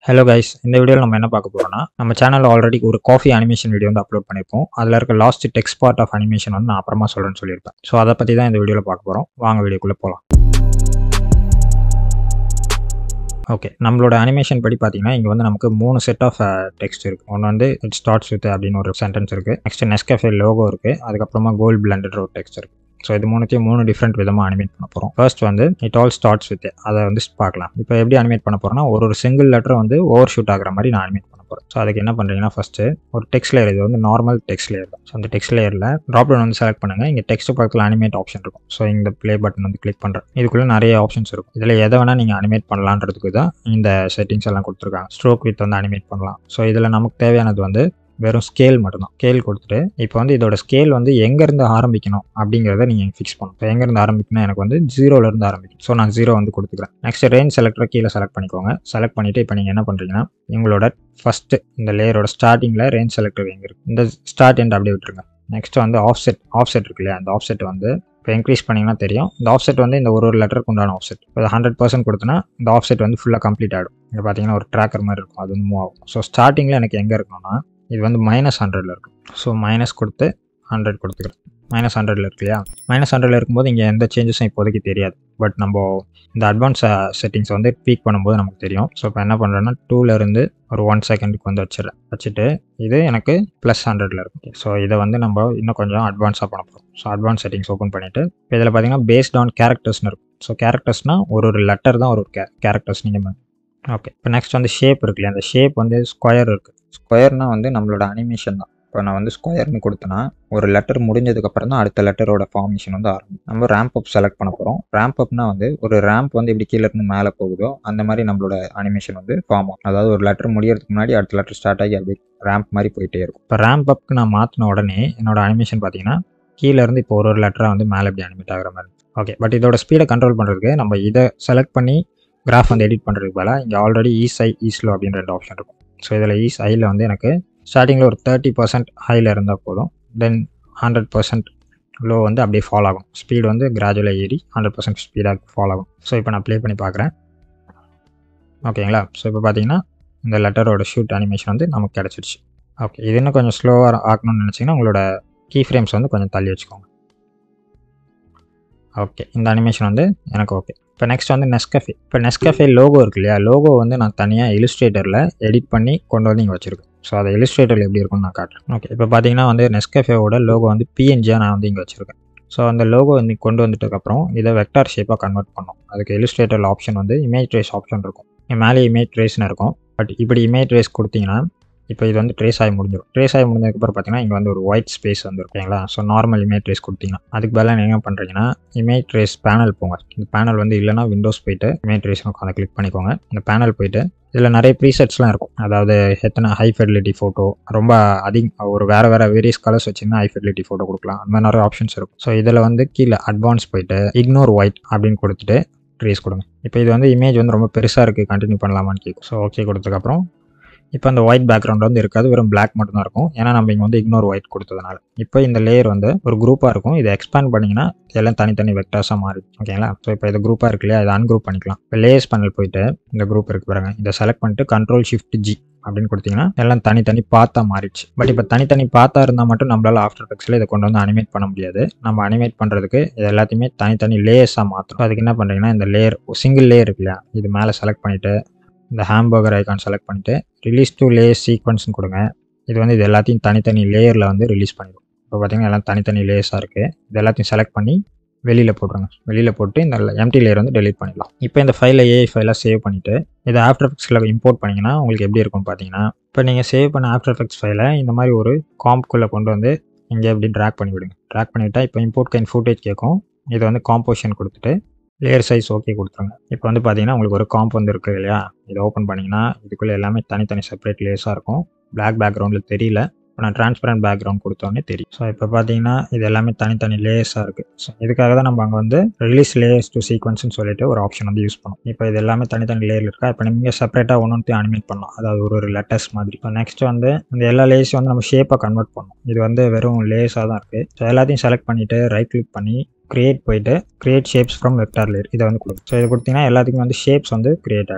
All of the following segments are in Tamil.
ஹலோ கைஸ் இந்த வீடியோவில் நம்ம என்ன பார்க்க போறோம்னா நம்ம சேனலில் ஆல்ரெடி ஒரு காஃபி அனிமேஷன் வீடியோ வந்து அப்லோட் பண்ணியிருப்போம் அதில் இருக்க last text part of animation வந்து நான் அப்புறமா சொல்கிறேன்னு சொல்லியிருப்பேன் ஸோ அதை பற்றி தான் இந்த வீடியோவில் பார்க்க போகிறோம் வாங்க வீடியோக்குள்ளே போகலாம் ஓகே நம்மளோட அனிமேஷன் படி பார்த்தீங்கன்னா இங்கே வந்து நமக்கு மூணு செட் ஆஃப் டெக்ஸ்ட் இருக்குது ஒன்று வந்து இட் ஸ்டார்ட்ஸ் வித் அப்படின்னு ஒரு சென்டென்ஸ் இருக்குது நெக்ஸ்ட் நெஸ்கஃபே லோகோ இருக்குது அதுக்கப்புறமா கோல்ட் பிளண்டட் ஒரு டெக்ஸ்ட் இருக்குது ஸோ இது மூணுத்தையும் மூணு டிஃப்ரெண்ட் விதமாக அனிமேட் பண்ண போகிறோம் ஃபர்ஸ்ட் வந்து இட் ஆல் ஸ்டார்ட்ஸ் வித் அதை வந்து பார்க்கலாம் இப்போ எப்படி அனிமேட் பண்ண போகிறோம்னா ஒரு ஒரு சிங்கிள் லெட்டர் வந்து ஓவர் ஷூட் ஆகிற மாதிரி நான் அனிமேட் பண்ண போகிறேன் ஸோ அதுக்கு என்ன பண்ணுறீங்கன்னா ஃபஸ்ட்டு ஒரு டெக்ஸ்ட் லேயர் இது வந்து நார்மல் டெக்ஸ்ட் லேயர் தான் ஸோ அந்த டெக்ஸ்ட் லேயரில் ட்ராப் டவுன் வந்து செலக்ட் பண்ணுங்கள் இங்கே டெக்ஸ்ட் பக்கத்தில் அனிமேட் ஆப்ஷன் இருக்கும் ஸோ இந்த ப்ளே பட்டன் வந்து கிளிக் பண்ணுறேன் இதுக்குள்ளே நிறைய ஆப்ஷன்ஸ் இருக்கும் இதில் எதை வேணால் நீங்கள் அனிமேட் பண்ணலான்றதுக்கு தான் இந்த செட்டிங்ஸ் எல்லாம் கொடுத்துருக்காங்க ஸ்ட்ரோக் வித் வந்து அனிமேட் பண்ணலாம் ஸோ இதில் நமக்கு தேவையானது வந்து வெறும் ஸ்கேல் மட்டும்தான் ஸ்கேல் கொடுத்துட்டு இப்போ வந்து இதோட ஸ்கேல் வந்து எங்கேருந்து ஆரம்பிக்கணும் அப்படிங்கிறத நீங்கள் ஃபிக்ஸ் பண்ணணும் இப்போ எங்கேருந்து ஆரம்பிக்கணும் எனக்கு வந்து ஜீரோலேருந்து ஆரம்பிக்கும் ஸோ நான் ஜீரோ வந்து கொடுத்துக்கிறேன் நெக்ஸ்ட் ரேஞ்ச் செலக்டரை கீழே செலக்ட் பண்ணிக்கோங்க செலக்ட் பண்ணிவிட்டு இப்போ நீங்கள் என்ன பண்ணுறீங்கன்னா உங்களோட ஃபஸ்ட்டு இந்த லேயரோட ஸ்டார்டிங்கில் ரேஞ்ச் செலக்டர் எங்கே இருக்குது இந்த ஸ்டார்ட் எண்ட் அப்படியே விட்டுருங்க நெக்ஸ்ட் வந்து ஆஃப்செட் ஆஃப்செட் இருக்கு இல்லையா அந்த ஆஃப்செட் வந்து இப்போ இன்க்ரீஸ் பண்ணிங்கன்னா தெரியும் இந்த ஆஃப்செட் வந்து இந்த ஒரு ஒரு லெட்டருக்கு உண்டான ஆஃப்செட் இப்போ ஹண்ட்ரட் பர்சன்ட் கொடுத்தனா இந்த ஆஃப்செட் வந்து ஃபுல்லாக கம்ப்ளீட் ஆகிடும் இங்கே பார்த்தீங்கன்னா ஒரு ட்ராக்கர் மாதிரி இருக்கும் அது வந்து மூவ் ஆகும் ஸோ ஸ்டார்டிங்கில் எனக்கு எங்கே இருக்கணும்னா இது வந்து மைனஸ் ஹண்ட்ரடில் இருக்கும் ஸோ மைனஸ் கொடுத்து ஹண்ட்ரட் கொடுத்துக்கிறேன் மைனஸ் ஹண்ட்ரடில் இருக்கு இல்லையா மைனஸ் ஹண்ட்ரடில் இருக்கும்போது இங்கே எந்த சேஞ்சஸும் இப்போதைக்கு தெரியாது பட் நம்ம இந்த அட்வான்ஸ் செட்டிங்ஸ் வந்து பீக் பண்ணும்போது நமக்கு தெரியும் ஸோ இப்போ என்ன பண்ணுறேன்னா டூலேருந்து ஒரு ஒன் செகண்டுக்கு வந்து வச்சிடறேன் வச்சுட்டு இது எனக்கு ப்ளஸ் ஹண்ட்ரடில் இருக்கும் ஸோ இதை வந்து நம்ம இன்னும் கொஞ்சம் அட்வான்ஸாக பண்ண போகிறோம் ஸோ அட்வான்ஸ் செட்டிங்ஸ் ஓப்பன் பண்ணிவிட்டு இப்போ இதில் பார்த்தீங்கன்னா பேஸ்ட் ஆன் கேரக்டர்ஸ்னு இருக்கும் ஸோ கேரக்டர்ஸ்னால் ஒரு ஒரு லெட்டர் தான் ஒரு ஒரு கே கேரக்டர்ஸ் நீங்கள் ஓகே இப்போ நெக்ஸ்ட் வந்து ஷேப் இருக்கு இல்லையா அந்த ஷேப் வந்து ஸ்கொயர் இருக்குது ஸ்கொயர்னா வந்து நம்மளோட அனிமேஷன் தான் இப்போ நான் வந்து ஸ்கொயர்னு கொடுத்தேன்னா ஒரு லெட்டர் முடிஞ்சதுக்கப்புறம் தான் அடுத்த லெட்டரோட ஃபார்மேஷன் வந்து ஆரம்பிக்கும் நம்ம ரேம்ப் அப் செலக்ட் பண்ண போகிறோம் ரேம்ப் அப்னா வந்து ஒரு ரேம்ப் வந்து இப்படி கீழே இருந்து மேலே போகுதோ அந்த மாதிரி நம்மளோட அனிமேஷன் வந்து ஃபார்ம் ஆகும் அதாவது ஒரு லெட்டர் முடியறதுக்கு முன்னாடி அடுத்த லெட்டர் ஸ்டார்ட் ஆகி அப்படியே ரேம்ப் மாதிரி போயிட்டே இருக்கும் இப்போ ரேம்ப் அப்க்கு நான் மாற்றின உடனே என்னோட அனிமேஷன் பார்த்தீங்கன்னா கீழே இருந்து இப்போ ஒரு ஒரு லெட்டராக வந்து மேலே இப்படி அனிமேட் ஆகிற மாதிரி ஓகே பட் இதோட ஸ்பீடை கண்ட்ரோல் பண்ணுறதுக்கு நம்ம இதை செலக்ட் பண்ணி கிராஃப் வந்து எடிட் பண்ணுறதுக்கு பதிலாக இங்கே ஆல்ரெடி ஈஸ் ஐ ஈஸ்லோ அப்படின்னு ரெண்டு ஆப்ஷன் இருக்கும் ஸோ இதில் ஈஸ் ஐயில் வந்து எனக்கு ஸ்டார்டிங்கில் ஒரு தேர்ட்டி பர்சன்ட் ஹையில் இருந்தால் போதும் தென் ஹண்ட்ரட் பர்சன்ட் லோ வந்து அப்படியே ஃபால் ஆகும் ஸ்பீடு வந்து கிராஜுவலாக ஏறி ஹண்ட்ரட் பர்சன்ட் ஸ்பீடாக ஃபால் ஆகும் ஸோ இப்போ நான் ப்ளே பண்ணி பார்க்குறேன் ஓகேங்களா ஸோ இப்போ பார்த்தீங்கன்னா இந்த லெட்டரோட ஷூட் அனிமேஷன் வந்து நமக்கு கிடச்சிருச்சு ஓகே இது இன்னும் கொஞ்சம் ஸ்லோவாக ஆக்கணும்னு நினச்சிங்கன்னா உங்களோட கீ ஃப்ரேம்ஸ் வந்து கொஞ்சம் தள்ளி வச்சுக்கோங்க ஓகே இந்த அனிமேஷன் வந்து எனக்கு ஓகே இப்போ நெக்ஸ்ட் வந்து நெஸ்கஃபே இப்போ நெஸ்கஃபே லோகோ இருக்கு இல்லையா லோகோ வந்து நான் தனியாக இலிஸ்ட்ரேட்டரில் எடிட் பண்ணி கொண்டு வந்து இங்கே வச்சுருக்கேன் ஸோ அதை இலிஸ்ட்ரேட்டரில் எப்படி இருக்கும்னு நான் காட்டுறேன் ஓகே இப்போ பார்த்தீங்கன்னா வந்து நெஸ்கஃபேவோட லோகோ வந்து பிஎன்ஜியாக நான் வந்து இங்கே வச்சுருக்கேன் ஸோ அந்த லோகோ வந்து கொண்டு வந்துட்டதுக்கப்புறம் இதை வெக்டார் ஷேப்பாக கன்வெர்ட் பண்ணோம் அதுக்கு இலிஸ்ட்ரேட்டரில் ஆப்ஷன் வந்து இமேஜ் ட்ரேஸ் ஆப்ஷன் இருக்கும் மேலே இமேஜ் ட்ரேஸ்னு இருக்கும் பட் இப்படி இமேஜ் ட்ரேஸ் கொடுத்தீங்கன்னா இப்போ இது வந்து ட்ரேஸ் ஆகி முடிஞ்சிடும் ட்ரேஸ் ஆகி முடிஞ்சதுக்கப்புறம் பார்த்தீங்கன்னா இங்கே வந்து ஒரு ஒயிட் ஸ்பேஸ் வந்து ஓகேங்களா ஸோ நார்மல் இமேஜ் ட்ரேஸ் கொடுத்தீங்கன்னா அதுக்கு பதிலாக நீங்கள் என்ன பண்ணுறீங்கன்னா இமேஜ் ட்ரேஸ் பேனல் போங்க இந்த பேனல் வந்து இல்லைனா விண்டோஸ் போயிட்டு இமேஜ் ட்ரேஸ் அதை கிளிக் பண்ணிக்கோங்க இந்த பேனல் போயிட்டு இதில் நிறைய ப்ரீசெட்ஸ்லாம் இருக்கும் அதாவது எத்தனை ஹை ஃபெடிலிட்டி ஃபோட்டோ ரொம்ப அதிக ஒரு வேறு வேறு வேரியஸ் கலர்ஸ் வச்சிங்கன்னா ஹை ஃபெடிலிட்டி ஃபோட்டோ கொடுக்கலாம் அந்த மாதிரி நிறைய ஆப்ஷன்ஸ் இருக்கும் ஸோ இதில் வந்து கீழே அட்வான்ஸ் போயிட்டு இக்னோர் ஒயிட் அப்படின்னு கொடுத்துட்டு ட்ரேஸ் கொடுங்க இப்போ இது வந்து இமேஜ் வந்து ரொம்ப பெருசாக இருக்குது கண்டினியூ பண்ணலாமான்னு கேட்கும் ஸோ ஓகே கொடுத்ததுக்கப்புறம் இப்போ அந்த ஒயிட் பேக்ரவுண்ட் வந்து இருக்காது வெறும் பிளாக் மட்டும் தான் இருக்கும் ஏன்னா நம்ம இங்கே வந்து இக்னோர் ஒயிட் கொடுத்ததுனால இப்போ இந்த லேயர் வந்து ஒரு குரூப்பாக இருக்கும் இதை எக்ஸ்பேண்ட் பண்ணிங்கன்னா எல்லாம் தனித்தனி வெக்டர்ஸாக மாறி ஓகேங்களா ஸோ இப்போ இது குரூப்பாக இருக்கு இல்லையா இதை அன்குரூப் பண்ணிக்கலாம் இப்போ லேயர்ஸ் பேனல் போயிட்டு இந்த குரூப் இருக்கு பாருங்க இதை செலக்ட் பண்ணிட்டு கண்ட்ரோல் ஷிஃப்ட் ஜி அப்படின்னு கொடுத்தீங்கன்னா எல்லாம் தனித்தனி பார்த்தா மாறிடுச்சு பட் இப்போ தனித்தனி பார்த்தா இருந்தால் மட்டும் நம்மளால ஆஃப்டர் எஃபெக்ட்ஸில் இதை கொண்டு வந்து அனிமேட் பண்ண முடியாது நம்ம அனிமேட் பண்ணுறதுக்கு இது எல்லாத்தையுமே தனித்தனி லேயர்ஸாக மாற்றணும் அதுக்கு என்ன பண்ணுறீங்கன்னா இந்த லேயர் சிங்கிள் லேயர் இருக்கு இல்லையா இது மேலே செலக்ட் பண்ணிவிட்டு இந்த ஹேம்பர்கர் ஐக்கான் செலக்ட் பண்ணிவிட்டு ரிலீஸ் டு லேயர் சீக்வன்ஸ்னு கொடுங்க இது வந்து இது எல்லாத்தையும் தனித்தனி லேயரில் வந்து ரிலீஸ் பண்ணிடும் இப்போ பார்த்தீங்கன்னா எல்லாம் தனித்தனி லேயர்ஸாக இருக்குது இது எல்லாத்தையும் செலக்ட் பண்ணி வெளியில் போட்டுருங்க வெளியில் போட்டு இந்த எம்டி லேயர் வந்து டெலிட் பண்ணிடலாம் இப்போ இந்த ஃபைலை ஏஐ ஃபைலாக சேவ் பண்ணிவிட்டு இதை ஆஃப்டர் எஃபெக்ட்ஸில் இம்போர்ட் பண்ணிங்கன்னா உங்களுக்கு எப்படி இருக்கும்னு பார்த்தீங்கன்னா இப்போ நீங்கள் சேவ் பண்ண ஆஃப்டர் எஃபெக்ட்ஸ் ஃபைலை இந்த மாதிரி ஒரு காம்ப்குள்ளே கொண்டு வந்து இங்கே எப்படி ட்ராக் பண்ணி விடுங்க ட்ராக் பண்ணிவிட்டால் இப்போ இம்போர்ட் கைன் ஃபுட்டேஜ் கேட்கும் இதை வந்து காம்போஷன் கொடுத்துட்டு லேயர் சைஸ் ஓகே கொடுத்துருங்க இப்போ வந்து பார்த்தீங்கன்னா உங்களுக்கு ஒரு காம்ப் வந்து இருக்குது இல்லையா இதை ஓப்பன் பண்ணிங்கன்னா இதுக்குள்ளே எல்லாமே தனித்தனி செப்பரேட் லேயர்ஸாக இருக்கும் பிளாக் பேக்ரவுண்டில் தெரியல இப்போ நான் ட்ரான்ஸ்பரண்ட் பேக்ரவுண்ட் கொடுத்தோன்னே தெரியும் ஸோ இப்போ பார்த்தீங்கன்னா இது எல்லாமே தனித்தனி லேயர்ஸாக இருக்குது ஸோ இதுக்காக தான் நம்ம அங்கே வந்து ரிலீஸ் லேயர்ஸ் டு சீக்வன்ஸ்னு சொல்லிட்டு ஒரு ஆப்ஷன் வந்து யூஸ் பண்ணோம் இப்போ இது எல்லாமே தனித்தனி லேயர் இருக்கா இப்போ நீங்கள் செப்பரேட்டாக ஒன்று ஒன்று அனிமேட் பண்ணலாம் அதாவது ஒரு ஒரு லெட்டர்ஸ் மாதிரி இப்போ நெக்ஸ்ட் வந்து இந்த எல்லா லேயர்ஸையும் வந்து நம்ம ஷேப்பாக கன்வெர்ட் பண்ணோம் இது வந்து வெறும் லேயர்ஸாக தான் இருக்குது ஸோ எல்லாத்தையும் செலக்ட் பண்ணிவிட்டு ரைட் கிளிக் பண்ணி கிரியேட் போயிட்டு create shapes from vector layer இதை வந்து கொடுக்கும் ஸோ இதை கொடுத்தீங்கன்னா எல்லாத்துக்கும் வந்து ஷேப்ஸ் வந்து கிரியேட் ஆகிடும்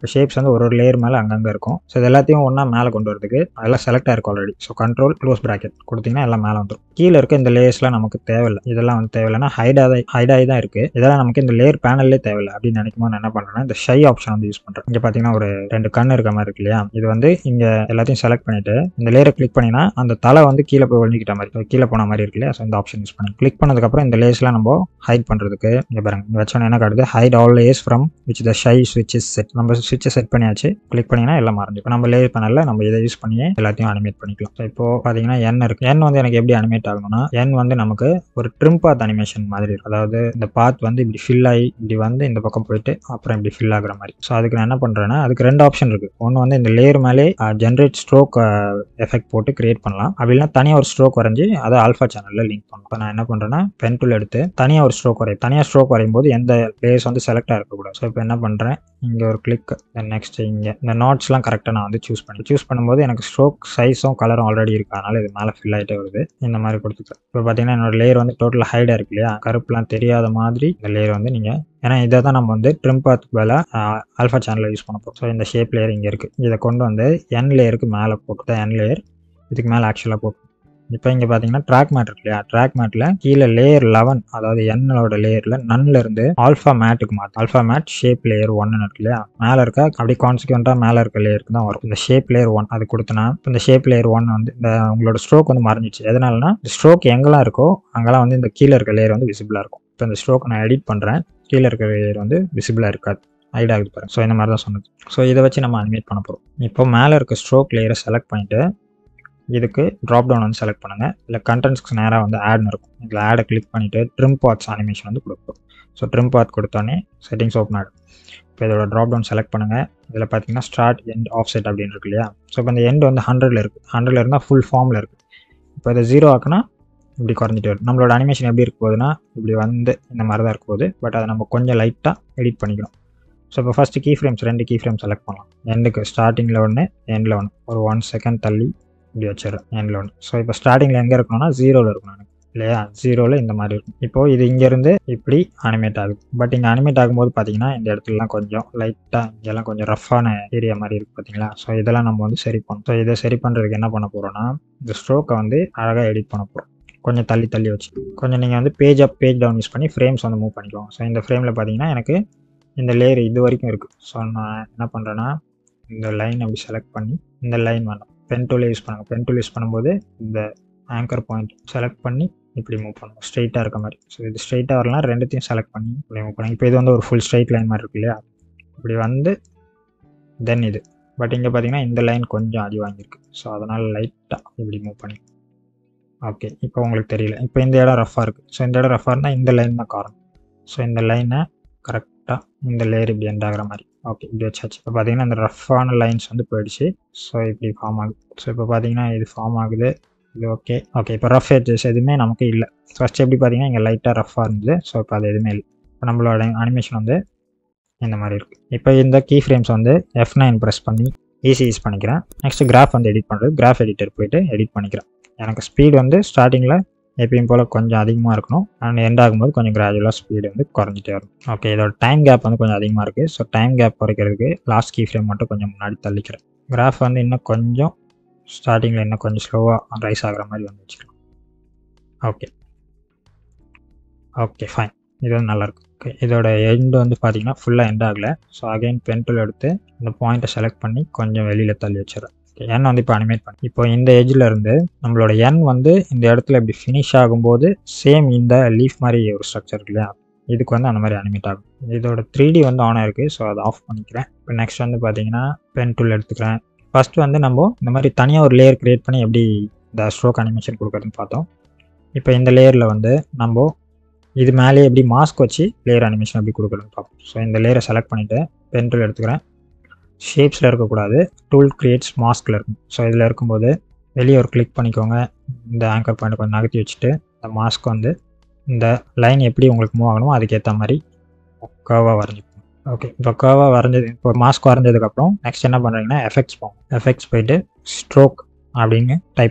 இப்போ ஷேப்ஸ் வந்து ஒரு ஒரு லேயர் மேலே அங்கங்கே இருக்கும் ஸோ இது எல்லாத்தையும் ஒன்றா மேலே கொண்டு வரதுக்கு அதெல்லாம் செலக்ட் ஆயிருக்கும் already so control close bracket கொடுத்தீங்கன்னா எல்லாம் மேலே வந்துடும் கீழே இருக்க இந்த லேயர்ஸ்லாம் நமக்கு தேவையில்லை இதெல்லாம் வந்து தேவையில்லைன்னா ஹைடாக ஹைடாகி தான் இருக்குது இதெல்லாம் நமக்கு இந்த லேயர் பேனல்லே தேவையில்லை அப்படின்னு நினைக்கும் போது நான் என்ன பண்ணுறேன்னா இந்த ஷை ஆப்ஷன் வந்து யூஸ் பண்ணுறேன் இங்கே பார்த்தீங்கன்னா ஒரு ரெண்டு கண் இருக்க மாதிரி இருக்கு இல்லையா இது வந்து இங்கே எல்லாத்தையும் செலக்ட் பண்ணிட்டு இந்த லேயரை கிளிக் பண்ணினா அந்த தலை வந்து கீழே போய் ஒழிக்கிட்ட மாதிரி so கீழே போன மாதிரி இருக்கு இல்லையா ஸோ இந்த ஆப்ஷன் யூஸ் பண்ணி கிளிக் பண்ணதுக்கப்புறம் இந்த லேயர்ஸ்லாம் நம்ம ஹைட் பண்ணுறதுக்கு இங்கே பாருங்க இங்கே வச்சோன்னே என்ன காட்டுது hide all layers from which the shy ஸ்விட்சஸ் செட் நம்ம ஸ்விட்சை செட் பண்ணியாச்சு கிளிக் பண்ணிங்கன்னா எல்லாம் மறைஞ்சு இப்போ நம்ம லேயர் பண்ணல நம்ம இதை யூஸ் பண்ணியே எல்லாத்தையும் அனிமேட் பண்ணிக்கலாம் ஸோ இப்போ பார்த்தீங்கன்னா என் இருக்கு என் வந்து எனக்கு எப்படி அனிமேட் ஆகணும்னா என் வந்து நமக்கு ஒரு ட்ரிம் பாத் அனிமேஷன் மாதிரி இருக்கும் அதாவது இந்த பாத் வந்து இப்படி ஃபில் ஆகி இப்படி வந்து இந்த பக்கம் போயிட்டு அப்புறம் இப்படி ஃபில் ஆகுற மாதிரி ஸோ அதுக்கு நான் என்ன பண்ணுறேன்னா அதுக்கு ரெண்டு ஆப்ஷன் இருக்கு ஒன்று வந்து இந்த லேயர் மேலே ஜென்ரேட் ஸ்ட்ரோக் எஃபெக்ட் போட்டு கிரியேட் பண்ணலாம் அப்படின்னா தனியாக ஒரு ஸ்ட்ரோக் வரைஞ்சி அதை ஆல்ஃபா சேனலில் லிங்க் பண்ணலாம் இப்போ நான் என்ன பண்ணுறேன்னா பென் டூல் எடுத்து தனியாக ஒரு ஸ்ட்ரோக் வரையும் தனியாக ஸ்ட்ரோக் வரையும் போது எந்த லேயர்ஸ் வந்து செலக்டாக இருக்கக்கூடாது ஸோ இப்போ என்ன பண்ணுறேன் இங்கே ஒரு கிளிக் நெக்ஸ்ட் இங்கே இந்த நாட்ஸ்லாம் கரெக்டாக நான் வந்து சூஸ் பண்ணி சூஸ் பண்ணும்போது எனக்கு ஸ்ட்ரோக் சைஸும் கலரும் ஆல்ரெடி இருக்கு அதனால இது மேலே ஃபில் ஆகிட்டே வருது இந்த மாதிரி கொடுத்துக்கிறேன் இப்போ பார்த்தீங்கன்னா என்னோட லேயர் வந்து டோட்டல் ஹைடாக இருக்கு இல்லையா கருப்புலாம் தெரியாத மாதிரி இந்த லேயர் வந்து நீங்கள் ஏன்னா இதை தான் நம்ம வந்து ட்ரிம் பாத்துக்கு மேலே ஆல்ஃபா சேனலில் யூஸ் பண்ண போகிறோம் ஸோ இந்த ஷேப் லேயர் இங்கே இருக்குது இதை கொண்டு வந்து என் லேயருக்கு மேலே போட்டு தான் என் லேயர் இதுக்கு மேலே ஆக்சுவலாக போட்டு இப்போ இங்கே பார்த்தீங்கன்னா ட்ராக் மேட் இருக்கு இல்லையா ட்ராக் மேட்டில் கீழே லேயர் லெவன் அதாவது என்னோட லேயரில் நன்ல இருந்து ஆல்ஃபா மேட்டுக்கு மாற்றும் ஆல்ஃபா மேட் ஷேப் லேயர் ஒன்னு இருக்கு இல்லையா மேலே இருக்க அப்படி கான்சிக்வெண்ட்டாக மேலே இருக்க லேயருக்கு தான் வரும் இந்த ஷேப் லேயர் ஒன் அது கொடுத்தனா இப்போ இந்த ஷேப் லேயர் ஒன் வந்து இந்த உங்களோட ஸ்ட்ரோக் வந்து மறைஞ்சிச்சு எதனாலனா இந்த ஸ்ட்ரோக் எங்கெல்லாம் இருக்கோ அங்கெல்லாம் வந்து இந்த கீழே இருக்க லேயர் வந்து விசிபிளாக இருக்கும் இப்போ இந்த ஸ்ட்ரோக் நான் எடிட் பண்ணுறேன் கீழே இருக்க லேயர் வந்து விசிபிளாக இருக்காது ஹைட் ஆகுது பாருங்க ஸோ இந்த மாதிரி தான் சொன்னது ஸோ இதை வச்சு நம்ம அனிமேட் பண்ண போகிறோம் இப்போ மேலே இருக்க ஸ்ட்ரோக் லேயரை செலக்ட் பண்ணிவிட்டு இதுக்கு ட்ராப் டவுன் வந்து செலக்ட் பண்ணுங்கள் இல்லை கண்டென்ட்ஸ்க்கு நேராக வந்து ஆட்னு இருக்கும் இதில் ஆடை கிளிக் பண்ணிவிட்டு ட்ரிம் பாத்ஸ் அனிமேஷன் வந்து கொடுப்போம் ஸோ ட்ரிம் பாத் கொடுத்தோன்னே செட்டிங்ஸ் ஓப்பன் ஆகிடும் இப்போ இதோட ட்ராப் டவுன் செலக்ட் பண்ணுங்கள் இதில் பார்த்தீங்கன்னா ஸ்டார்ட் எண்ட் ஆஃப் செட் அப்படின்னு இருக்கு இல்லையா ஸோ இப்போ இந்த எண்ட் வந்து ஹண்ட்ரடில் இருக்குது ஹண்ட்ரடில் இருந்தால் ஃபுல் ஃபார்மில் இருக்குது இப்போ இதை ஜீரோ ஆக்குனா இப்படி குறைஞ்சிட்டு வரும் நம்மளோட அனிமேஷன் எப்படி இருக்க போகுதுன்னா இப்படி வந்து இந்த மாதிரி தான் இருக்க போகுது பட் அதை நம்ம கொஞ்சம் லைட்டாக எடிட் பண்ணிக்கணும் ஸோ இப்போ ஃபஸ்ட்டு கீ ஃப்ரேம்ஸ் ரெண்டு கீ ஃப்ரேம் செலக்ட் பண்ணலாம் எண்டுக்கு ஸ்டார்டிங்கில் ஒன்று எண்டில் ஒன்று ஒரு ஒன் செகண்ட் தள்ளி இப்படி வச்சிடுறேன் எண்டில் ஒன்று ஸோ இப்போ ஸ்டார்டிங்கில் எங்கே இருக்கணும்னா ஜீரோவில் இருக்கணும் எனக்கு இல்லையா ஜீரோவில் இந்த மாதிரி இருக்கும் இப்போது இது இங்கேருந்து இப்படி அனிமேட் ஆகுது பட் இங்கே அனிமேட் ஆகும்போது பார்த்தீங்கன்னா இந்த இடத்துலலாம் கொஞ்சம் லைட்டாக இங்கெல்லாம் கொஞ்சம் ரஃப்பான ஏரியா மாதிரி இருக்குது பார்த்தீங்களா ஸோ இதெல்லாம் நம்ம வந்து சரி பண்ணோம் ஸோ இதை சரி பண்ணுறதுக்கு என்ன பண்ண போகிறோம்னா இந்த ஸ்ட்ரோக்கை வந்து அழகாக எடிட் பண்ண போகிறோம் கொஞ்சம் தள்ளி தள்ளி வச்சு கொஞ்சம் நீங்கள் வந்து page up page down use பண்ணி ஃப்ரேம்ஸ் வந்து மூவ் பண்ணிக்கோங்க ஸோ இந்த ஃப்ரேமில் பார்த்தீங்கன்னா எனக்கு இந்த லேயர் இது வரைக்கும் இருக்குது ஸோ நான் என்ன பண்ணுறேன்னா இந்த லைன் அப்படி செலக்ட் பண்ணி இந்த லைன் வேணும் பென் டூலை யூஸ் பண்ணுங்கள் பென் டூல் யூஸ் பண்ணும்போது இந்த ஆங்கர் பாயிண்ட் செலக்ட் பண்ணி இப்படி மூவ் பண்ணுவோம் ஸ்ட்ரைட்டாக இருக்க மாதிரி ஸோ இது ஸ்ட்ரைட்டாக வரலாம் ரெண்டுத்தையும் செலக்ட் பண்ணி இப்படி மூவ் பண்ணுங்க இப்போ இது வந்து ஒரு ஃபுல் ஸ்ட்ரைட் லைன் மாதிரி இருக்கு இல்லையா இப்படி வந்து தென் இது பட் இங்கே பார்த்தீங்கன்னா இந்த லைன் கொஞ்சம் அடி வாங்கியிருக்கு ஸோ அதனால் லைட்டாக இப்படி மூவ் பண்ணி ஓகே இப்போ உங்களுக்கு தெரியல இப்போ இந்த இடம் ரஃபாக இருக்குது ஸோ இந்த இடம் ரஃபாக இருந்தால் இந்த லைன் தான் காரணம் ஸோ இந்த லைனை கரெக்டாக இந்த லேயர் இப்படி எண்ட் ஆகிற மாதிரி ஓகே இப்படி வச்சாச்சு இப்போ பார்த்தீங்கன்னா இந்த ரஃப்பான லைன்ஸ் வந்து போயிடுச்சு ஸோ இப்படி ஃபார்ம் ஆகுது ஸோ இப்போ பார்த்தீங்கன்னா இது ஃபார்ம் ஆகுது இது ஓகே ஓகே இப்போ ரஃப் எட்ஜஸ் எதுவுமே நமக்கு இல்லை ஃபஸ்ட் எப்படி பார்த்தீங்கன்னா இங்கே லைட்டாக ரஃப்பாக இருந்தது ஸோ இப்போ அது எதுவுமே இல்லை இப்போ நம்மளோட அனிமேஷன் வந்து இந்த மாதிரி இருக்குது இப்போ இந்த கீ ஃப்ரேம்ஸ் வந்து எஃப் நைன் ப்ரெஸ் பண்ணி ஈஸி யூஸ் பண்ணிக்கிறேன் நெக்ஸ்ட் கிராஃப் வந்து எடிட் பண்ணுறது கிராஃப் எடிட்டர் போயிட்டு எடிட் பண்ணிக்கிறேன் எனக்கு ஸ்பீடு வந்து ஸ்டார்டிங்கில் எப்பயும் போல் கொஞ்சம் அதிகமாக இருக்கணும் அண்ட் எண்ட் ஆகும்போது கொஞ்சம் கிராஜுவலாக ஸ்பீடு வந்து குறைஞ்சிட்டே வரும் ஓகே இதோட டைம் கேப் வந்து கொஞ்சம் அதிகமாக இருக்குது ஸோ டைம் கேப் குறைக்கிறதுக்கு லாஸ்ட் கீ ஃப்ரேம் மட்டும் கொஞ்சம் முன்னாடி தள்ளிக்கிறேன் கிராஃப் வந்து இன்னும் கொஞ்சம் ஸ்டார்டிங்கில் இன்னும் கொஞ்சம் ஸ்லோவாக ரைஸ் ஆகிற மாதிரி வந்து வச்சுக்கலாம் ஓகே ஓகே ஃபைன் இது வந்து நல்லாயிருக்கு ஓகே இதோட எண்டு வந்து பார்த்தீங்கன்னா ஃபுல்லாக எண்ட் ஆகலை ஸோ அகைன் பென் டூல் எடுத்து இந்த பாயிண்ட்டை செலக்ட் பண்ணி கொஞ்சம் வெளியில் தள்ளி வச்சிடறேன் என் வந்து இப்போ அனிமேட் பண்ணி இப்போ இந்த எஜ்ஜில் இருந்து நம்மளோட என் வந்து இந்த இடத்துல இப்படி ஃபினிஷ் ஆகும்போது சேம் இந்த லீஃப் மாதிரி ஒரு ஸ்ட்ரக்சர் இருக்கு இல்லையா இதுக்கு வந்து அந்த மாதிரி அனிமேட் ஆகும் இதோட த்ரீ டி வந்து ஆன் ஆயிருக்கு ஸோ அதை ஆஃப் பண்ணிக்கிறேன் இப்போ நெக்ஸ்ட் வந்து பார்த்தீங்கன்னா பென் டூல் எடுத்துக்கிறேன் ஃபர்ஸ்ட் வந்து நம்ம இந்த மாதிரி தனியாக ஒரு லேயர் க்ரியேட் பண்ணி எப்படி இந்த ஸ்ட்ரோக் அனிமேஷன் கொடுக்குறதுன்னு பார்த்தோம் இப்போ இந்த லேயரில் வந்து நம்ம இது மேலேயே எப்படி மாஸ்க் வச்சு லேயர் அனிமேஷன் எப்படி கொடுக்குறதுன்னு பார்ப்போம் ஸோ இந்த லேயரை செலக்ட் பண்ணிவிட்டு பென் டூல் எடுத்துக்கிறேன் ஷேப்ஸில் இருக்கக்கூடாது டூல் கிரியேட்ஸ் மாஸ்கில் இருக்கும் ஸோ இதில் இருக்கும்போது வெளியே ஒரு கிளிக் பண்ணிக்கோங்க இந்த ஆங்கர் பாயிண்ட் கொஞ்சம் நகர்த்தி வச்சுட்டு இந்த மாஸ்க் வந்து இந்த லைன் எப்படி உங்களுக்கு மூவ் ஆகணுமோ அதுக்கேற்ற மாதிரி கர்வாக வரைஞ்சிக்கணும் ஓகே இப்போ கர்வாக வரைஞ்சது இப்போ மாஸ்க் வரைஞ்சதுக்கப்புறம் நெக்ஸ்ட் என்ன பண்ணுறீங்கன்னா எஃபெக்ட்ஸ் போகும் எஃபெக்ட்ஸ் போயிட்டு ஸ்ட்ரோக் அப்படின்னு டைப் பண்ணுறேன்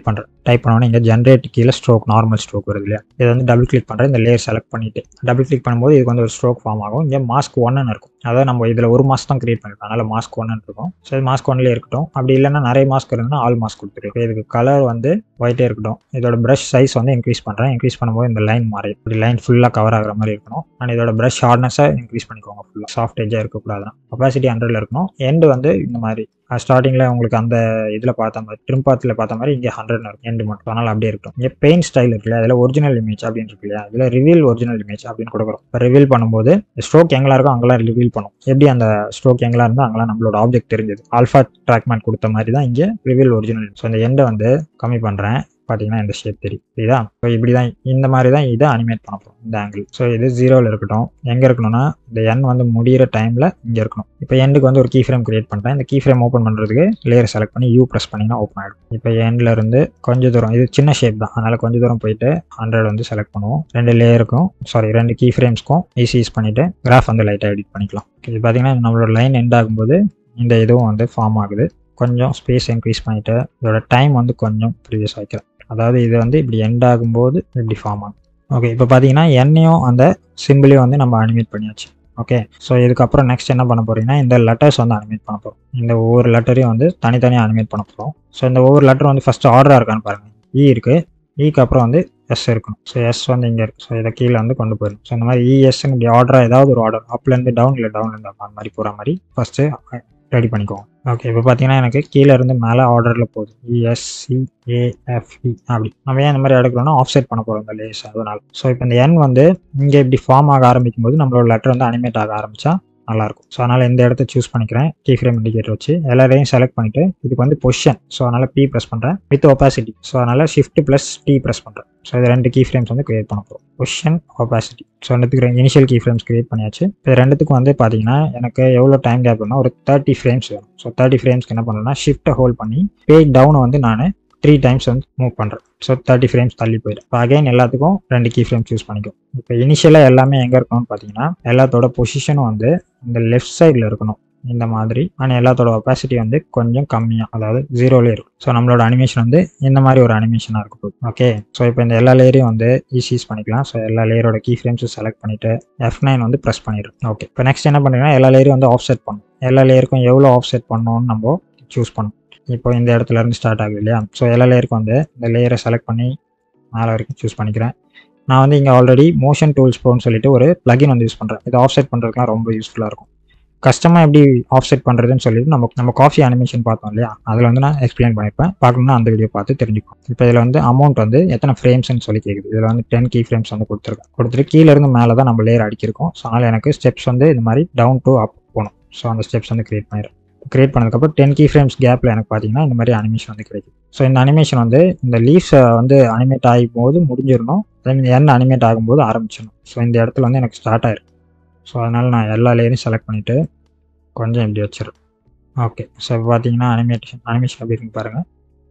டைப் பண்ணோன்னே இங்கே ஜென்ரேட் கீழே ஸ்ட்ரோக் நார்மல் ஸ்ட்ரோக் வருது இல்லையா இதை வந்து டபுள் கிளிக் பண்ணுறேன் இந்த லேயர் செலக்ட் பண்ணிவிட்டு டபுள் கிளிக் பண்ணும்போது இதுக்கு வந்து ஒரு ஸ்ட்ரோக் ஃபார்ம் ஆகும் இங்கே மாஸ்க் ஒன்னு இருக்கும் அதாவது நம்ம இதில் ஒரு மாஸ்க் தான் கிரியேட் பண்ணிருக்கோம் அதனால் மாஸ்க் ஒன்னு இருக்கும் சரி மாஸ்க் ஒன்லேயே இருக்கட்டும் அப்படி இல்லைன்னா நிறைய மாஸ்க் இருந்ததுன்னா ஆல் மாஸ்க் கொடுத்துருக்கேன் இதுக்கு கலர் வந்து ஒயிட்டே இருக்கட்டும் இதோட ப்ரஷ் சைஸ் வந்து இன்க்ரீஸ் பண்ணுறேன் இன்க்ரீஸ் பண்ணும்போது இந்த லைன் மாறி இப்படி லைன் ஃபுல்லாக கவர் ஆகிற மாதிரி இருக்கணும் அண்ட் இதோட ப்ரஷ் ஹார்ட்னஸை இன்க்ரீஸ் பண்ணிக்கோங்க ஃபுல்லாக சாஃப்ட் எஜ்ஜாக இருக்கக்கூடாது கப்பாசிட்டி ஹண்ட்ரட்ல இருக்கணும் எண்டு வந்து இந்த மாதிரி ஸ்டார்டிங்கில் உங்களுக்கு அந்த இதில் பார்த்த மாதிரி ட்ரிம் பாத்தில் பார்த்த மாதிரி இங்கே ஹண்ட்ரட் இருக்கும் எண்டு மட்டும் அதனால் அப்படியே இருக்கும் இங்கே பெயிண்ட் ஸ்டைல் இருக்குல்ல அதில் ஒரிஜினல் இமேஜ் அப்படின்னு இருக்கு இல்லையா இதில் ரிவீல் ஒரிஜினல் இமேஜ் அப்படின்னு கொடுக்குறோம் இப்போ ரிவீல் பண்ணும்போது ஸ்ட்ரோக் எங்கெல்லாம் இருக்கோ அங்கெல்லாம் ரிவீல் பண்ணும் எப்படி அந்த ஸ்ட்ரோக் எங்கெல்லாம் இருந்தால் அங்கெல்லாம் நம்மளோட ஆப்ஜெக்ட் தெரிஞ்சது ஆல்ஃபா ட்ராக்மேன் கொடுத்த மாதிரி தான் இங்கே ரிவீல் ஒரிஜினல் ஸோ இந்த எண்டை வந்து கம்மி பண்ணுறேன் பார்த்தீங்கன்னா இந்த ஷேப் தெரியும் புரியுதா ஸோ இப்படி தான் இந்த மாதிரி தான் இதை அனிமேட் பண்ண போகிறோம் இந்த ஆங்கிள் ஸோ இது ஜீரோவில் இருக்கட்டும் எங்கே இருக்கணும்னா இந்த எண் வந்து முடிகிற டைமில் இங்கே இருக்கணும் இப்போ எண்டுக்கு வந்து ஒரு கீ ஃப்ரேம் கிரியேட் பண்ணிட்டேன் இந்த கீ ஃப்ரேம் ஓப்பன் பண்ணுறதுக்கு லேயர் செலக்ட் பண்ணி யூ ப்ரெஸ் பண்ணிங்கன்னா ஓப்பன் ஆகிடும் இப்போ எண்ட்ல இருந்து கொஞ்சம் தூரம் இது சின்ன ஷேப் தான் அதனால் கொஞ்சம் தூரம் போயிட்டு ஹண்ட்ரட் வந்து செலக்ட் பண்ணுவோம் ரெண்டு லேயருக்கும் சாரி ரெண்டு கீ ஃப்ரேம்ஸ்க்கும் ஈஸி யூஸ் பண்ணிவிட்டு கிராஃப் வந்து லைட்டாக எடிட் பண்ணிக்கலாம் இது பார்த்தீங்கன்னா நம்மளோட லைன் எண்ட் ஆகும்போது இந்த இதுவும் வந்து ஃபார்ம் ஆகுது கொஞ்சம் ஸ்பேஸ் இன்க்ரீஸ் பண்ணிவிட்டு இதோட டைம் வந்து கொஞ்சம் ப்ரீவியஸ் வைக்கிறேன் அதாவது இது வந்து இப்படி எண்ட் ஆகும்போது இப்படி ஃபார்ம் ஆகும் ஓகே இப்போ பார்த்தீங்கன்னா எண்ணையும் அந்த சிம்பிளையும் வந்து நம்ம அனிமேட் பண்ணியாச்சு ஓகே ஸோ இதுக்கப்புறம் நெக்ஸ்ட் என்ன பண்ண போறீங்கன்னா இந்த லெட்டர்ஸ் வந்து அனிமேட் பண்ண போகிறோம் இந்த ஒவ்வொரு லெட்டரையும் வந்து தனித்தனியாக அனிமேட் பண்ண போகிறோம் ஸோ இந்த ஒவ்வொரு லெட்டர் வந்து ஃபஸ்ட்டு ஆர்டராக இருக்கான்னு பாருங்கள் இ இருக்குது இக்கு அப்புறம் வந்து எஸ் இருக்கணும் ஸோ எஸ் வந்து இங்கே இருக்குது ஸோ இதை கீழே வந்து கொண்டு போயிடும் ஸோ இந்த மாதிரி இஎஸ்ன்னு இப்படி ஆர்டராக ஏதாவது ஒரு ஆர்டர் அப்லேருந்து டவுன் இல்லை டவுன்லேருந்து அந்த மாதிரி போகிற மாதிரி ஃபஸ்ட்டு ரெடி பண்ணிக்குவோம் ஓகே இப்போ பார்த்தீங்கன்னா எனக்கு கீழே இருந்து மேலே ஆர்டரில் போகுது இஎஸ்சி ஏஎஃப்இ அப்படி நம்ம ஏன் இந்த மாதிரி எடுக்கிறோம்னா ஆஃப் செட் பண்ண போகிறோம் இந்த லேஸ் அதனால ஸோ இப்போ இந்த என் வந்து இங்கே இப்படி ஃபார்ம் ஆக ஆரம்பிக்கும் போது நம்மளோட லெட்டர் வந்து அனிமேட் ஆக ஆரம்பிச்சா நல்லாயிருக்கும் ஸோ அதனால் இந்த இடத்த சூஸ் பண்ணிக்கிறேன் கீ ஃப்ரேம் இண்டிகேட்டர் வச்சு எல்லாரையும் செலக்ட் பண்ணிவிட்டு இதுக்கு வந்து பொசிஷன் ஸோ அதனால் பி ப்ரெஸ் பண்ணுறேன் வித் ஒப்பாசிட்டி ஸோ அதனால் ஷிஃப்ட் ப்ளஸ் டி ப்ரெஸ் பண்ணுறேன் ஸோ இது ரெண்டு கீ ஃப்ரேம்ஸ் வந்து கிரியேட் பண்ண போகிறோம் பொசிஷன் ஒப்பாசிட்டி ஸோ ரெண்டுத்துக்கு இனிஷியல் கீ ஃப்ரேம்ஸ் கிரியேட் பண்ணியாச்சு இப்போ ரெண்டுத்துக்கும் வந்து பார்த்தீங்கன்னா எனக்கு எவ்வளோ டைம் கேப் வேணும் ஒரு தேர்ட்டி ஃப்ரேம்ஸ் வேணும் ஸோ தேர்ட்டி ஃப்ரேம்ஸ்க்கு என்ன பண்ணணும்னா ஷிஃப்ட்டை ஹோல்ட் பண்ணி பேஜ் டவுனை வந்து நான் த்ரீ டைம்ஸ் வந்து மூவ் பண்ணுறேன் ஸோ தேர்ட்டி ஃப்ரேம்ஸ் தள்ளி போயிடும் இப்போ அகைன் எல்லாத்துக்கும் ரெண்டு கீ ஃப்ரேம் சூஸ் பண்ணிக்கும் இப்போ இனிஷியலாக எல்லாமே எங்கே இருக்கணும்னு பார்த்தீங்கன்னா எல்லாத்தோட பொசிஷனும் வந்து இந்த லெஃப்ட் சைடில் இருக்கணும் இந்த மாதிரி ஆனால் எல்லாத்தோட ஒப்பாசிட்டி வந்து கொஞ்சம் கம்மியாக அதாவது ஜீரோலே இருக்கும் ஸோ நம்மளோட அனிமேஷன் வந்து இந்த மாதிரி ஒரு அனிமேஷனாக இருக்க போகுது ஓகே ஸோ இப்போ இந்த எல்லா லேயரையும் வந்து ஈஸிஸ் பண்ணிக்கலாம் ஸோ எல்லா லேயரோட கீ ஃப்ரேம்ஸும் செலக்ட் பண்ணிவிட்டு எஃப் நைன் வந்து ப்ரெஸ் பண்ணிடுறோம் ஓகே இப்போ நெக்ஸ்ட் என்ன பண்ணுறீங்கன்னா எல்லா லேயரையும் வந்து ஆஃப் செட் பண்ணணும் எல்லா லேயருக்கும் எவ்வளோ ஆஃப் செட் பண்ணணும்னு நம்ம சூஸ் பண்ணணும் இப்போ இந்த இடத்துல இருந்து ஸ்டார்ட் ஆகுது இல்லையா ஸோ எல்லா லேயருக்கும் வந்து இந்த லேயரை செலக்ட் பண்ணி மேலே வரைக்கும் சூஸ் பண்ணிக்கிறேன் நான் வந்து இங்கே ஆல்ரெடி மோஷன் டூல்ஸ் ப்ரோன்னு சொல்லிட்டு ஒரு பிளகின் வந்து யூஸ் பண்ணுறேன் இது ஆஃப் செட் பண்ணுறதுக்குலாம் ரொம்ப யூஸ்ஃபுல்லாக இருக்கும் கஸ்டமாக எப்படி ஆஃப் செட் பண்ணுறதுன்னு சொல்லிட்டு நம்ம நம்ம காஃபி அனிமேஷன் பார்த்தோம் இல்லையா அதில் வந்து நான் எக்ஸ்பிளைன் பண்ணியிருப்பேன் பார்க்கணும்னா அந்த வீடியோ பார்த்து தெரிஞ்சுக்கும் இப்போ இதில் வந்து அமௌண்ட் வந்து எத்தனை ஃப்ரேம்ஸ்னு சொல்லி கேட்குது இதில் வந்து டென் கீ ஃப்ரேம்ஸ் வந்து கொடுத்துருக்கேன் கொடுத்துட்டு கீழே இருந்து மேலே தான் நம்ம லேயர் அடிக்கிருக்கோம் ஸோ அதனால் எனக்கு ஸ்டெப்ஸ் வந்து இந்த மாதிரி டவுன் டு அப் போகணும் ஸோ அந்த ஸ்டெப்ஸ் வந்து கிரியேட் பண்ணிடுறேன் கிரியேட் பண்ணதுக்கப்புறம் டென் கீ ஃப்ரேம்ஸ் கேப்பில் எனக்கு பார்த்தீங்கன்னா இந்த மாதிரி அனிமேஷன் வந்து கிடைக்கும் ஸோ இந்த அனிமேஷன் வந்து இந்த லீவ்ஸை வந்து அனிமேட் ஆகும் போது முடிஞ்சிடணும் என் அனிமேட் ஆகும்போது ஆரம்பிச்சிடணும் ஸோ இந்த இடத்துல வந்து எனக்கு ஸ்டார்ட் ஆயிருக்கு ஸோ அதனால் நான் எல்லா லேயரையும் செலக்ட் பண்ணிவிட்டு கொஞ்சம் இப்படி வச்சிடும் ஓகே ஸோ இப்போ பார்த்தீங்கன்னா அனிமேஷன் அனிமேஷன் எப்படி இருக்கு பாருங்கள்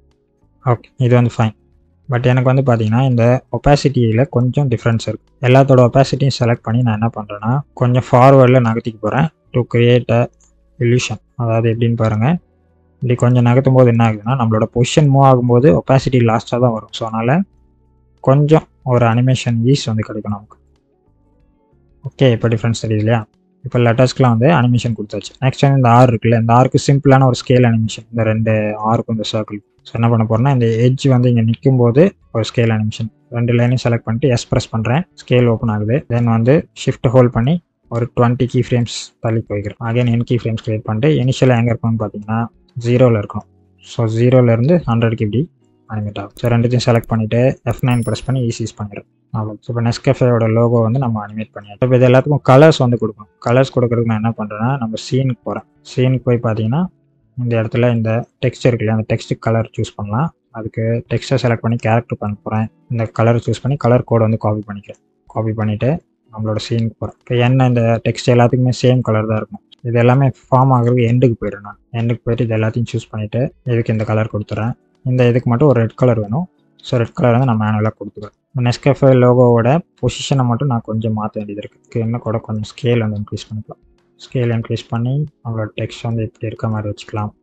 ஓகே இது வந்து ஃபைன் பட் எனக்கு வந்து பார்த்தீங்கன்னா இந்த ஒப்பாசிட்டியில் கொஞ்சம் டிஃப்ரென்ஸ் இருக்குது எல்லாத்தோட ஒப்பாசிட்டியும் செலக்ட் பண்ணி நான் என்ன பண்ணுறேன்னா கொஞ்சம் ஃபார்வர்டில் நகர்த்திக்க போகிறேன் டு கிரியேட் அ illusion அதாவது எப்படின்னு பாருங்கள் இப்படி கொஞ்சம் நகர்த்தும் போது என்ன ஆகுதுன்னா நம்மளோட பொசிஷன் மூவ் ஆகும்போது ஒப்பாசிட்டி லாஸ்ட்டாக தான் வரும் ஸோ அதனால் கொஞ்சம் ஒரு அனிமேஷன் ஈஸ் வந்து கிடைக்கும் நமக்கு ஓகே இப்போ டிஃப்ரென்ஸ் தெரியுது இல்லையா இப்போ லெட்டர்ஸ்க்குலாம் வந்து அனிமேஷன் கொடுத்தாச்சு நெக்ஸ்ட் வந்து இந்த ஆர் இருக்குல்ல இந்த ஆருக்கு சிம்பிளான ஒரு ஸ்கேல் அனிமேஷன் இந்த ரெண்டு ஆருக்கும் இந்த சர்க்கிள் ஸோ என்ன பண்ண போறேன்னா இந்த எட்ஜ் வந்து இங்கே நிற்கும் போது ஒரு ஸ்கேல் அனிமேஷன் ரெண்டு லைனையும் செலக்ட் பண்ணிட்டு எஸ் ப்ரெஸ் பண்ணுறேன் ஸ்கேல் ஓப்பன் ஆகுது தென் வந்து ஷிஃப்ட் ஹோல்ட் பண்ணி ஒரு டுவெண்ட்டி கீ ஃப்ரேம்ஸ் தள்ளி போய்க்கிறேன் அகைன் என் கீ ஃப்ரேம்ஸ் கிரியேட் பண்ணிட்டு இனிஷியலாக எங்கே இருக்கணும்னு பார்த்தீங்கன்னா ஜீரோவில் இருக்கணும் ஸோ ஜீரோலேருந்து ஹண்ட்ரட்க்கு இப்படி அனிமேட் ஆகும் ஸோ ரெண்டுத்தையும் செலக்ட் பண்ணிவிட்டு எஃப் நைன் ப்ரெஸ் பண்ணி ஈஸிஸ் பண்ணிடுறேன் அவ்வளோ ஸோ இப்போ நெஸ்கஃபேயோட லோகோ வந்து நம்ம அனிமேட் பண்ணியாச்சு இப்போ இது எல்லாத்துக்கும் கலர்ஸ் வந்து கொடுக்கணும் கலர்ஸ் கொடுக்கறதுக்கு நான் என்ன பண்ணுறேன்னா நம்ம சீனுக்கு போகிறேன் சீனுக்கு போய் பார்த்தீங்கன்னா இந்த இடத்துல இந்த டெக்ஸ்ட் இருக்கு இல்லையா அந்த டெக்ஸ்ட் கலர் சூஸ் பண்ணலாம் அதுக்கு டெக்ஸ்ட்டை செலக்ட் பண்ணி கேரக்டர் பண்ண போகிறேன் இந்த கலர் சூஸ் பண்ணி கலர் கோடை வந்து காப்பி பண்ணிக்கிறேன் காப்பி பண்ணிவிட்டு நம்மளோட சீனுக்கு போகிறேன் இப்போ என்ன இந்த டெக்ஸ்ட் எல்லாத்துக்குமே சேம் கலர் தான் இருக்கும் இது எல்லாமே ஃபார்ம் ஆகுறது எண்டுக்கு போயிடும் நான் எண்டுக்கு போயிட்டு இது எல்லாத்தையும் சூஸ் பண்ணிவிட்டு இதுக்கு இந்த கலர் கொடுத்துறேன் இந்த இதுக்கு மட்டும் ஒரு ரெட் கலர் வேணும் ஸோ ரெட் கலர் வந்து நான் மேனுவலாக கொடுத்துக்கிறேன் நெஸ்கஃபே லோகோவோட பொசிஷனை மட்டும் நான் கொஞ்சம் மாற்ற வேண்டியது இருக்குது என்ன கூட கொஞ்சம் ஸ்கேல் வந்து இன்க்ரீஸ் பண்ணிக்கலாம் ஸ்கேல் இன்க்ரீஸ் பண்ணி நம்மளோட டெக்ஸ்ட் வந்து இப்படி இருக்க மாதிரி வச்சுக்கலாம்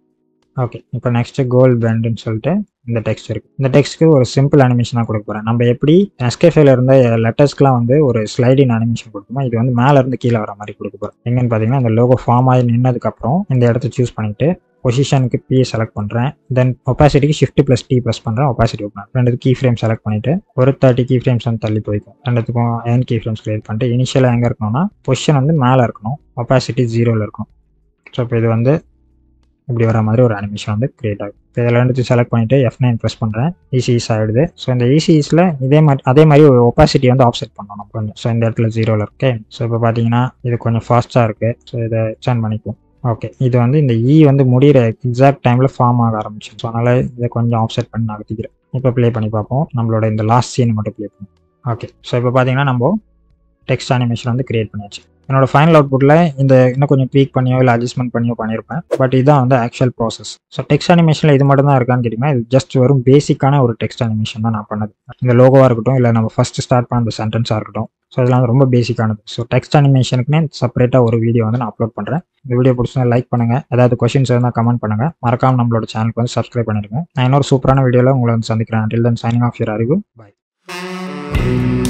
ஓகே இப்போ நெக்ஸ்ட் கோல் பேண்டுன்னு சொல்லிட்டு இந்த டெக்ஸ்ட் இருக்கு இந்த டெக்ஸ்ட்க்கு ஒரு சிம்பிள் அனிமேஷனாக கொடுக்க போகிறேன் நம்ம எப்படி எஸ்கேஃபேல இருந்த லெட்டர்ஸ்க்குலாம் வந்து ஒரு ஸ்லைடின் அனிமேஷன் கொடுக்குமோ இது வந்து மேலே இருந்து கீழே வர மாதிரி கொடுக்க போகிறேன் எங்கன்னு பார்த்தீங்கன்னா இந்த லோகோ ஃபார்ம் ஆகி நின்னதுக்கப்புறம் இந்த இடத்த சூஸ் பண்ணிட்டு பொசிஷனுக்கு பி செலக்ட் பண்ணுறேன் தென் ஒப்பாசிட்டிக்கு ஷிஃப்ட் ப்ளஸ் டி ப்ளஸ் பண்ணுறேன் ஒப்பாசிட்டி ஓப்பன் ரெண்டு கீ ஃப்ரேம் செலக்ட் பண்ணிட்டு ஒரு தேர்ட்டி கீ ஃப்ரேம்ஸ் வந்து தள்ளி போய்க்கும் ரெண்டுத்துக்கும் ஏன் கீ ஃப்ரேம்ஸ் கிரியேட் பண்ணிட்டு இனிஷியலாக எங்கே இருக்கணும்னா பொசிஷன் வந்து மேலே இருக்கணும் ஒப்பாசிட்டி ஜீரோவில் இருக்கணும் ஸோ இப்போ இது வந்து இப்படி வர மாதிரி ஒரு அனிமேஷன் வந்து கிரியேட் ஆகும் இப்போ இதில் ரெண்டுத்தையும் செலக்ட் பண்ணிட்டு எஃப் நைன் ப்ரெஸ் பண்ணுறேன் இசிஇஸ் ஆகிடுது ஸோ இந்த இசிஇஸில் இதே மாதிரி அதே மாதிரி ஒரு ஒப்பாசிட்டி வந்து ஆப்செட் பண்ணணும் கொஞ்சம் ஸோ இந்த இடத்துல ஜீரோவில் இருக்கு ஸோ இப்போ பார்த்தீங்கன்னா இது கொஞ்சம் ஃபாஸ்ட்டாக இருக்குது ஸோ இதை எக்ஸ்டெண்ட் பண்ணிக்குவோம் ஓகே இது வந்து இந்த இ வந்து முடிகிற எக்ஸாக்ட் டைமில் ஃபார்ம் ஆக ஆரம்பிச்சு ஸோ அதனால் இதை கொஞ்சம் ஆப்செட் பண்ணி நகர்த்திக்கிறேன் இப்போ ப்ளே பண்ணி பார்ப்போம் நம்மளோட இந்த லாஸ்ட் சீன் மட்டும் ப்ளே பண்ணுவோம் ஓகே ஸோ இப்போ பார்த்தீங்கன்னா நம்ம டெக்ஸ்ட் அனிமேஷன் வந்து கிரியேட் பண்ணியாச்சு என்னோட ஃபைனல் அவுட்புட்டில் இந்த இன்னும் கொஞ்சம் ட்வீக் பண்ணியோ இல்லை அட்ஜஸ்ட்மெண்ட் பண்ணியோ பண்ணியிருப்பேன் பட் இதுதான் வந்து ஆக்சுவல் ப்ராசஸ் ஸோ டெக்ஸ்ட் அனிமேஷனில் இது மட்டும் தான் இருக்கான்னு கேட்டிங்கன்னா இது ஜஸ்ட் வெறும் பேசிக்கான ஒரு டெக்ஸ்ட் அனிமேஷன் தான் நான் பண்ணது இந்த லோகோவாக இருக்கட்டும் இல்லை நம்ம ஃபஸ்ட்டு ஸ்டார்ட் பண்ண அந்த சென்டென்ஸாக இருக்கட்டும் ஸோ இதெல்லாம் வந்து ரொம்ப பேசிக்கானது ஸோ டெக்ஸ்ட் அனிமேஷனுக்குனே செப்பரேட்டாக ஒரு வீடியோ வந்து நான் அப்லோட் பண்ணுறேன் இந்த வீடியோ பிடிச்சா லைக் பண்ணுங்கள் ஏதாவது கொஷின்ஸ் இருந்தால் கமெண்ட் பண்ணுங்கள் மறக்காம நம்மளோட சேனலுக்கு வந்து சப்ஸ்கிரைப் பண்ணிடுங்க நான் இன்னொரு சூப்பரான வீடியோவில் உங்களை வந்து சந்திக்கிறேன் till then signing off your Arivu bye